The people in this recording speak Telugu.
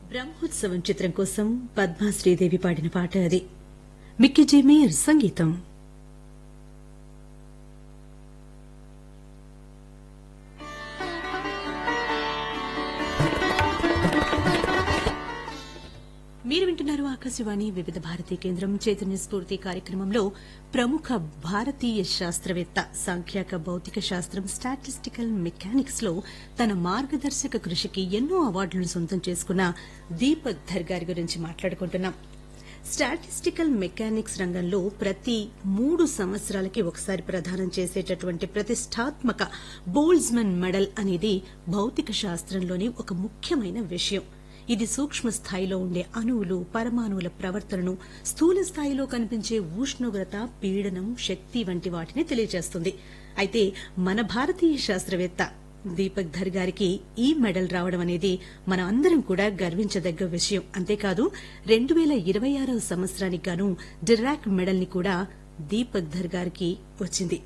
బ్రహ్మోత్సవం చిత్రం కోసం పద్మా శ్రీదేవి పాడిన పాట అది మిక్కీ జే మేయర్ సంగీతం మీరు వింటున్నారు ఆకాశవాణి వివిధ భారతీ కేంద్రం చైతన్య స్ఫూర్తి కార్యక్రమంలో ప్రముఖ భారతీయ శాస్త్రవేత్త సాంఖ్యాక భౌతిక శాస్త్రం స్టాటిస్టికల్ మెకానిక్స్ లో తన మార్గదర్శక కృషికి ఎన్నో అవార్డులను సొంతం చేసుకున్న దీపక్ ధర్ గారి గురించి మాట్లాడుకుంటున్నాం స్టాటిస్టికల్ మెకానిక్స్ రంగంలో ప్రతి మూడు సంవత్సరాలకి ఒకసారి ప్రదానం చేసేటటువంటి ప్రతిష్టాత్మక బోల్జ్మన్ మెడల్ అనేది భౌతిక శాస్త్రంలోని ఒక ముఖ్యమైన విషయం ఇది సూక్ష్మ స్థాయిలో ఉండే అణువులు పరమాణువుల ప్రవర్తనను స్థూల స్థాయిలో కనిపించే ఉష్ణోగ్రత పీడనం శక్తి వంటి వాటిని తెలియజేస్తుంది అయితే మన భారతీయ శాస్త్రవేత్త దీపక్ ధర్ గారికి ఈ మెడల్ రావడం అనేది మన అందరం కూడా గర్వించదగ్గ విషయం అంతేకాదు రెండు వేల ఇరవై ఆరవ సంవత్సరానికి గాను డిరాక్ మెడల్ ని కూడా దీపక్ ధర్ గారికి వచ్చింది